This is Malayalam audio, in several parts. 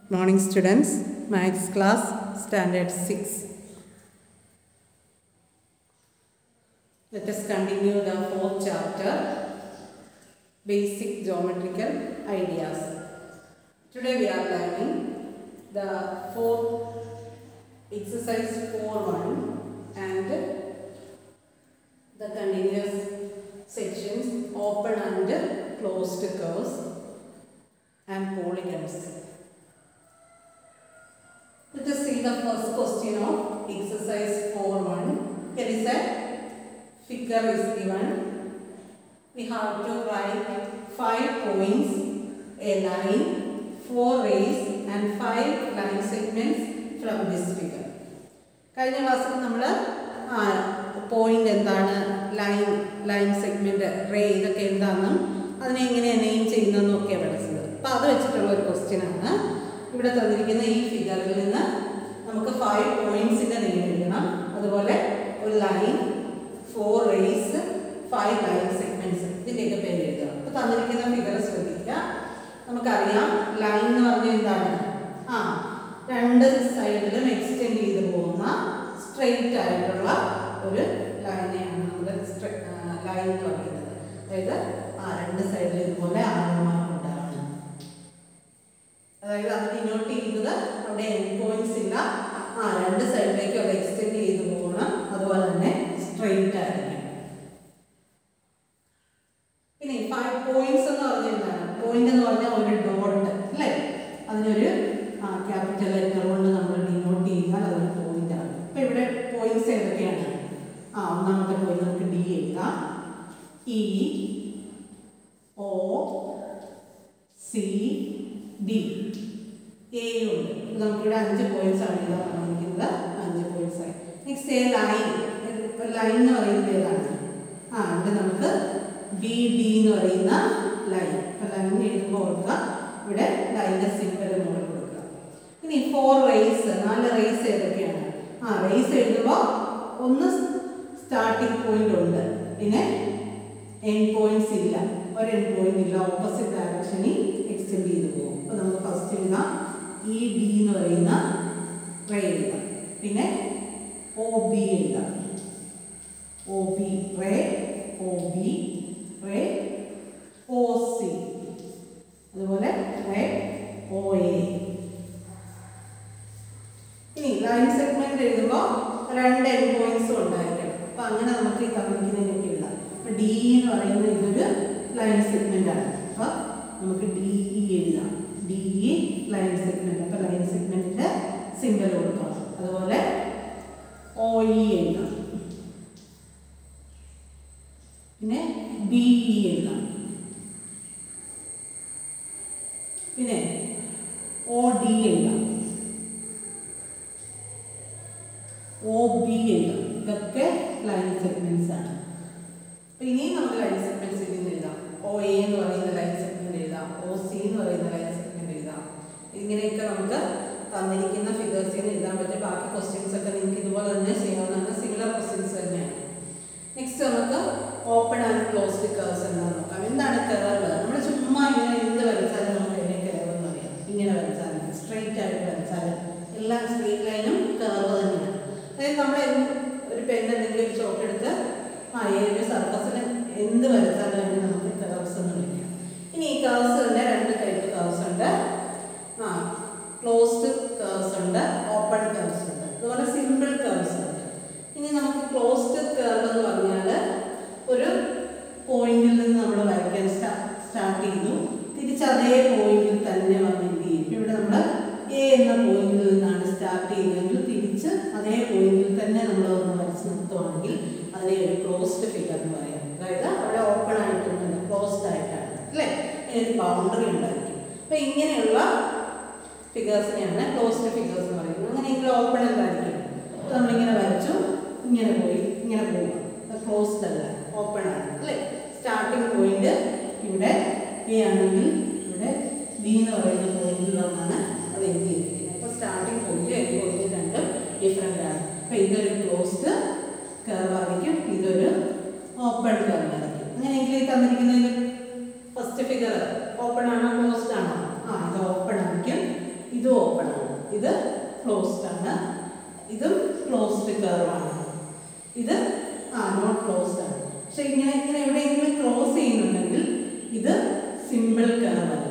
Morning students, Maths class, Standard 6. Let us continue the fourth chapter, Basic Geometrical Ideas. Today we are learning the fourth exercise 4.1 and the continuous sections open and closed curves and polygons. Let us see the first question of exercise 4.1. Here is a figure is given. We have to write 5 points, a line, 4 rays and 5 line segments from this figure. കഴിഞ്ഞ ക്ലാസ്സിൽ നമ്മൾ പോയിന്റ് എന്താണ് ലൈൻ ലൈൻ സെഗ്മെന്റ് റേ ഇതൊക്കെ എന്താണെന്നും അതിനെ എങ്ങനെയാണ് നെയിം ചെയ്യുന്നതെന്നും ഒക്കെ പഠിച്ചത് അപ്പോൾ അത് വെച്ചിട്ടുള്ള ഒരു ക്വസ്റ്റ്യൻ ആണ് ഇവിടെ തന്നിരിക്കുന്ന ഈ ഫിഗറിൽ നിന്ന് നമുക്ക് ഫൈവ് പോയിന്റ്സിന്റെ നെയിം എഴുതണം അതുപോലെ ഒരു line four rays five line segments ഇതിൻ്റെയൊക്കെ പേര് എഴുതണം അപ്പോൾ തന്നിരിക്കുന്ന ഫിഗർ ശ്രദ്ധിക്കുക നമുക്കറിയാം ലൈൻ എന്ന് പറഞ്ഞാൽ എന്താണ് ആ രണ്ട് സൈഡിലും എക്സ്റ്റെൻഡ് ചെയ്ത് പോകുന്ന സ്ട്രെയിറ്റ് ആയിട്ടുള്ള ഒരു ലൈനെയാണ് നമ്മൾ ലൈൻ എന്ന് പറയുന്നത് അതായത് ആ രണ്ട് സൈഡിൽ ഇതുപോലെ ആഴമാണ് ഉണ്ടാവണം അതായത് അത് ഡിനോട്ട് ചെയ്യുന്നത് അവിടെ എൻ പോയിന്റ്സ് ഇല്ല ആ രണ്ട് സൈഡിലേക്കും അത് എക്സ്റ്റെൻഡ് ചെയ്ത് പോകണം അതുപോലെ തന്നെ സ്ട്രെയിറ്റ് ആയിരിക്കും പിന്നെ ഫൈവ് പോയിന്റ്സ് എന്ന് പറഞ്ഞാൽ എന്താണ് പോയിന്റ് എന്ന് പറഞ്ഞാൽ ഒരു ഡോട്ട് അല്ലേ അതിനൊരു ക്യാപിറ്റൽ ലെറ്റർ കൊണ്ട് നമ്മൾ ഡിനോട്ട് ചെയ്താൽ അതൊരു പോയിന്റ് ആണ് ഇപ്പൊ ഇവിടെ പോയിന്റ്സ് ഏതൊക്കെയാണ് ആ ഒന്നാമത്തെ പോയിന്റ് നമുക്ക് ഡി എഴുതാം ഇ ഒ സി ഡി എയും ഉണ്ട് നമുക്കിവിടെ അഞ്ച് പോയിന്റ്സ് ആണ് എഴുതാൻ പറഞ്ഞിരിക്കുന്നത് അഞ്ച് പോയിന്റ്സ് ആയി നെക്സ്റ്റ് എ ലൈൻ ലൈൻ എന്ന് പറയുന്നത് ഏതാണ് ആ ഇവിടെ നമുക്ക് ബി ഡി എന്ന് പറയുന്ന ലൈൻ അപ്പോൾ ലൈൻ എഴുതുമ്പോൾ ഓർക്കുക ഇവിടെ ലൈൻ്റെ സിമ്പിൾ മുകളിൽ കൊടുക്കുക ഇനി ഫോർ റേസ് നാല് റേസ് ഏതൊക്കെയാണ് ആ റേസ് എഴുതുമ്പോൾ ഒന്ന് സ്റ്റാർട്ടിംഗ് പോയിന്റ് ഉണ്ട് പിന്നെ എൻ പോയിന്റ്സ് ഇല്ല ഒരു എൻ പോയിന്റ് ഇല്ല ഓപ്പോസിറ്റ് ഡയറക്ഷനിൽ എക്സ്റ്റെൻഡ് ചെയ്ത് പോകും അപ്പോൾ നമുക്ക് ഫസ്റ്റ് എഴുതാം ഇ ഡി എന്ന് പറയുന്ന റേ എഴുതാം പിന്നെ ഒ ബി എഴുതാം O B ray O B ray O C അതുപോലെ റേ ഒ എ ഇനി ലൈൻ സെഗ്മെന്റ് എഴുതുമ്പോൾ രണ്ട് എൻ പോയിന്റ്സും ഉണ്ടായിരിക്കണം അപ്പൊ അങ്ങനെ നമുക്ക് ഈ തന്നിരിക്കുന്നതിനൊക്കെ എഴുതാം അപ്പൊ ഡി എന്ന് പറയുന്നത് ഇതൊരു ലൈൻ സെഗ്മെന്റ് ആണ് അപ്പൊ നമുക്ക് ഡി ഇ എഴുതാം ഡി ഇ ലൈൻ സെഗ്മെന്റ് അപ്പൊ ലൈൻ സെഗ്മെന്റിന്റെ സിമ്പൽ കൊടുക്കാം അതുപോലെ ഒ ഇ എഴുതാം പിന്നെ ബി ഇ എഴുതാം പിന്നെ ഒ ഡി എഴുതാം ഒ ബി എഴുതാം ഇതൊക്കെ ലൈൻ സെഗ്മെന്റ്സ് ആണ് അപ്പൊ ഇനിയും നമുക്ക് ലൈൻ സെഗ്മെന്റ്സ് ഇതിൽ നിന്ന് എഴുതാം ഒ എ എന്ന് പറയുന്ന ലൈൻ സെഗ്മെന്റ് എഴുതാം ഒ സി എന്ന് പറയുന്ന ലൈൻ സെഗ്മെന്റ് എഴുതാം ഇങ്ങനെയൊക്കെ നമുക്ക് തന്നിരിക്കുന്ന ഫിഗേഴ്സിൽ നിന്ന് എഴുതാൻ പറ്റും ബാക്കി ക്വസ്റ്റ്യൻസ് ഒക്കെ നിങ്ങൾക്ക് ഇതുപോലെ തന്നെ ചെയ്യാവുന്നതാണ് സിമിലർ ക്വസ്റ്റ്യൻസ് തന്നെയാണ് നെക്സ്റ്റ് നമുക്ക് ഓപ്പൺ ആൻഡ് ക്ലോസ്ഡ് കേർവ്സ് എന്താണെന്ന് നോക്കാം എന്താണ് കർവ് നമ്മൾ ചുമ്മാ ഇങ്ങനെ എന്ത് വരച്ചാലും നമുക്ക് അതിനെ കർവ് എന്ന് പറയാം ഇങ്ങനെ വരച്ചാലും സ്ട്രെയിറ്റ് ആയിട്ട് വരച്ചാലും എല്ലാ സ്ട്രെയിറ്റ് ലൈനും കർവ് തന്നെയാണ് അതായത് നമ്മൾ ഒരു പെൻ എന്തെങ്കിലും ഒരു ചോക്ക് എടുത്ത് ആ ഏതൊരു സർഫസിൽ എന്ത് വരച്ചാലും അതിന് നമുക്ക് കർവ്സ് എന്ന് വിളിക്കാം ഇനി ഈ കർവ്സ് തന്നെ രണ്ട് ടൈപ്പ് കർവ്സ് ഉണ്ട് ആ ക്ലോസ്ഡ് കർവ്സ് ഉണ്ട് ഓപ്പൺ കർവ്സ് ഉണ്ട് അതുപോലെ സിമ്പിൾ കർവ്സ് ഉണ്ട് ഇനി നമുക്ക് ക്ലോസ്ഡ് കർവ് എന്ന് പറഞ്ഞാൽ ഒരു പോയിന്റിൽ നിന്ന് നമ്മൾ വരയ്ക്കാൻ സ്റ്റാർട്ട് ചെയ്തു തിരിച്ച് അതേ പോയിന്റിൽ തന്നെ വന്ന് എന്ത് ചെയ്യും ഇവിടെ നമ്മൾ എ എന്ന പോയിന്റിൽ നിന്നാണ് സ്റ്റാർട്ട് ചെയ്യുന്നതെങ്കിൽ തിരിച്ച് അതേ പോയിന്റിൽ തന്നെ നമ്മൾ ഒന്ന് വരച്ച് നിർത്തുവാണെങ്കിൽ അതിനെ ഒരു ക്ലോസ്ഡ് ഫിഗർ എന്ന് പറയാം അതായത് അവിടെ ഓപ്പൺ ആയിട്ടൊന്നുമില്ല ക്ലോസ്ഡ് ആയിട്ടാണ് അല്ലേ ഒരു ബൗണ്ടറി ഉണ്ടായിരിക്കും അപ്പം ഇങ്ങനെയുള്ള ഫിഗേഴ്സിനെയാണ് ക്ലോസ്ഡ് ഫിഗേഴ്സ് എന്ന് പറയുന്നത് അങ്ങനെയെങ്കിൽ ഓപ്പൺ എന്തായിരിക്കും നമ്മളിങ്ങനെ വരച്ചു ഇങ്ങനെ പോയി ഇങ്ങനെ പോവുക ക്ലോസ്ഡ് അല്ല ഓപ്പൺ ആണ് അല്ലേ സ്റ്റാർട്ടിംഗ് പോയിന്റ് ഇവിടെ എ ആണെങ്കിൽ ഇവിടെ ബി എന്ന് പറയുന്ന പോയിന്റിലാണ് അത് എന്ത് ചെയ്തിരിക്കുന്നത് അപ്പോൾ സ്റ്റാർട്ടിംഗ് പോയിന്റ് എൻ പോയിന്റ് രണ്ടും ഡിഫറെൻ്റ് ആണ് അപ്പോൾ ഇതൊരു ക്ലോസ്ഡ് കർവ് ആയിരിക്കും ഇതൊരു ഓപ്പൺ കർവ് ആയിരിക്കും അങ്ങനെയെങ്കിൽ ഈ തന്നിരിക്കുന്നതിൽ ഫസ്റ്റ് ഫിഗർ ഓപ്പൺ ആണോ ക്ലോസ്ഡ് ആണോ ആ ഇത് ഓപ്പൺ ആയിരിക്കും ഇത് ഇത് ഓപ്പൺ ആണ് ഇത് ക്ലോസ്ഡ് ആണ് ഇതും ക്ലോസ്ഡ് കർവാണ് ഇത് ആ നോട്ട് ക്ലോസ്ഡ് ആണ് പക്ഷെ ഇങ്ങനെ ഇങ്ങനെ എവിടെയെങ്കിലും ക്ലോസ് ചെയ്യുന്നുണ്ടെങ്കിൽ ഇത് സിമ്പിൾ കർവ് അല്ല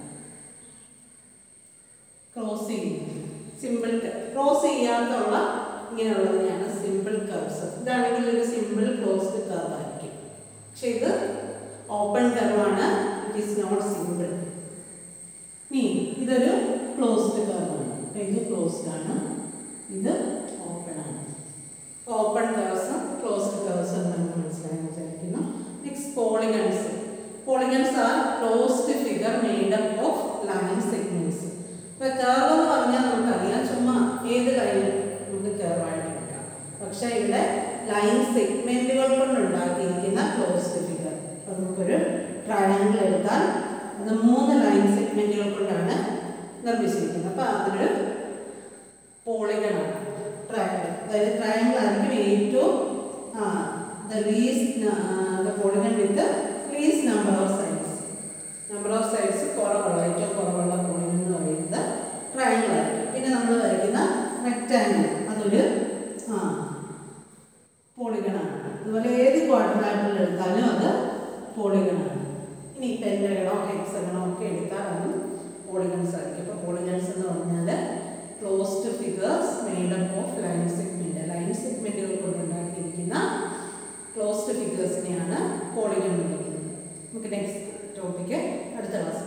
ക്രോസ് ചെയ്യുന്നത് സിമ്പിൾ ക്രോസ് ചെയ്യാത്തുള്ള ഇങ്ങനെയുള്ളതിനെയാണ് സിമ്പിൾ കർവ്സ് ഇതാണെങ്കിൽ ഒരു സിമ്പിൾ ക്ലോസ്ഡ് കർവ് ആയിരിക്കും പക്ഷെ ഇത് ഓപ്പൺ കർവാണ് ഇറ്റ് ഈസ് നോട്ട് സിമ്പിൾ നീ ഇതൊരു ക്ലോസ്ഡ് കർവാണ് ഇത് ക്ലോസ്ഡ് ആണ് ഇത് ഓപ്പൺ ആണ് ഓപ്പൺ കർവ്സും ക്ലോസ്ഡ് കർവ്സും നമുക്ക് മനസ്സിലായി വിചാരിക്കുന്നു next polygons polygons are closed figure made up of line segments ഇപ്പൊ കർവ് എന്ന് പറഞ്ഞാൽ നമുക്കറിയാം ചുമ്മാ ഏത് ലൈനും നമുക്ക് കർവായിട്ട് എടുക്കാം പക്ഷെ ഇവിടെ ലൈൻ സെഗ്മെന്റുകൾ കൊണ്ട് ഉണ്ടാക്കിയിരിക്കുന്ന ക്ലോസ്ഡ് ഫിഗർ അപ്പൊ നമുക്കൊരു ട്രയാങ്കിൾ എടുത്താൽ അത് മൂന്ന് ലൈൻ സെഗ്മെന്റുകൾ കൊണ്ടാണ് നിർമ്മിച്ചിരിക്കുന്നത് അപ്പൊ അതൊരു പോളിഗൺ ആണ് ട്രയാങ്കിൾ അതായത് ട്രയാങ്കിൾ ആയിരിക്കും ഏറ്റവും ആ the least the polygon with least number of sides number of sides കുറവുള്ള ഏറ്റവും കുറവുള്ള പോളിഗൺ എന്ന് പറയുന്നത് ട്രയാങ്കിൾ ആയിരിക്കും പിന്നെ നമ്മൾ വരയ്ക്കുന്ന റെക്റ്റാങ്കിൾ അതൊരു ആ പോളിഗണാണ് അതുപോലെ ഏത് ക്വാഡ്രാറ്റിൽ എടുത്താലും അത് പോളിഗണാണ് ഇനി പെൻഡഗണോ ഹെക്സഗണോ ഒക്കെ എടുത്താൽ അതും പോളിഗൺസ് ആയിരിക്കും അപ്പോൾ പോളിഗൺസ് എന്ന് പറഞ്ഞാൽ closed figures made up of line segment line സെഗ്മെന്റുകൾ കൊണ്ടുണ്ടാക്കിയിരിക്കുന്ന ക്ലോസ്ഡ് ഫിഗേഴ്സിനെയാണ് പോളിഗൺ എന്ന് വിളിക്കുന്നത് നമുക്ക് നെക്സ്റ്റ് ടോപ്പിക്ക് അടുത്ത ക്ലാസ്